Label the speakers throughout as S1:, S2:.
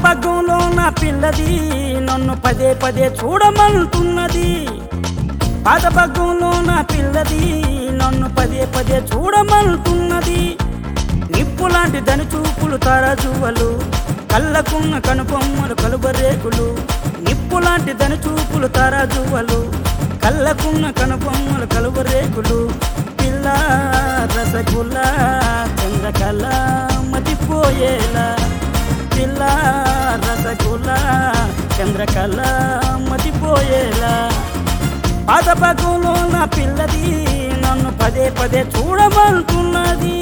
S1: పాదపగ్గంలో నా పిల్లది నన్ను పదే పదే చూడమంటున్నది పాదపగ్గంలో నా పిల్లది నన్ను పదే పదే చూడమంటున్నది నిప్పు లాంటి దని చూపులు తరజువలు కళ్ళకున్న కనుబొమ్మలు కలుబరేకులు నిప్పు లాంటి దని చూపులు తరజువలు కళ్ళకున్న కనుబొమ్మలు కలుబరేకులు పిల్ల రసగుల్ల చంద్రకళ మతిపోయేలా పిల్ల రసగుల్ల చంద్రకళ మతిపోయేలా పాదపగంలో నా పిల్లది నన్ను పదే పదే చూడమంటున్నది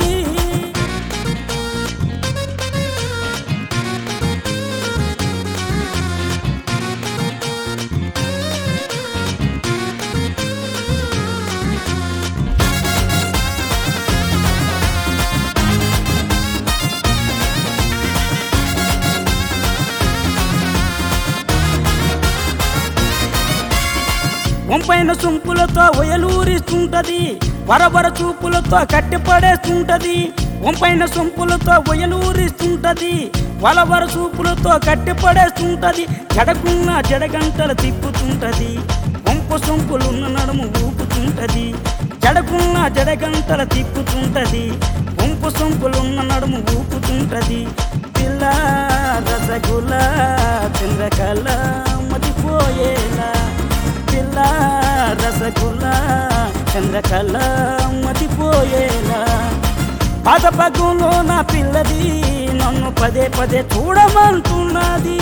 S1: వంపైన సొంపులతో ఒయలూరిస్తుంటది వరవర చూపులతో కట్టిపడేస్తుంటది వంపైన సొంపులతో ఒయలూరిస్తుంటది వలవర చూపులతో కట్టిపడేస్తుంటది జడకున్న జడగంటలు తిప్పుతుంటది వంపు సొంపులున్న నడుము ఊపుతుంటది జడకున్న జడగంటలు తిప్పుతుంటది వంపు సొంపులున్న నడుము ఊపుతుంటది పిల్ల రసగుల్ల చంద్రకళ మతిపోయేలా పిల్ల రసగుల్ల చంద్రకళ మతిపోయేలా పాదపగంలో నా పిల్లది నన్ను పదే పదే చూడమంటున్నది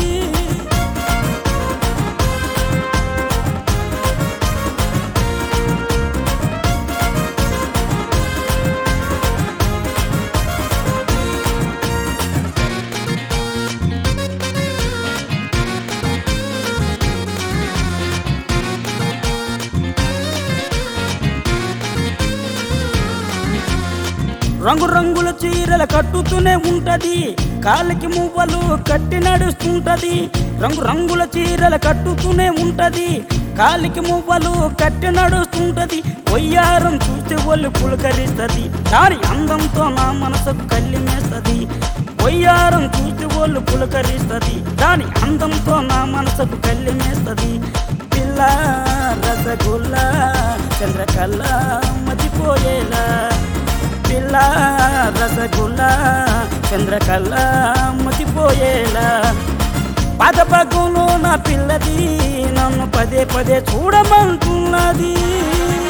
S1: రంగు రంగుల చీరలు కట్టుతూనే ఉంటది కాళ్ళకి మువ్వలు కట్టి నడుస్తుంటది రంగు రంగుల చీరలు కట్టుతూనే ఉంటది కాలికి మువ్వలు కట్టి నడుస్తుంటది వయ్యారం చూస్తే ఒళ్ళు పులకరిస్తది దాని అందంతో నా మనసుకు కల్లిమేస్తది వయ్యారం చూస్తే ఒళ్ళు పులకరిస్తది దాని అందంతో నా మనసుకు కల్లిమేస్తది పిల్ల రసగుల్ల చంద్రకళ మతిపోయేలా పిల్ల రసగుల్ల చంద్రకళ మతిపోయేలా పాదపగంలో నా పిల్లది నన్ను పదే పదే చూడమంటున్నది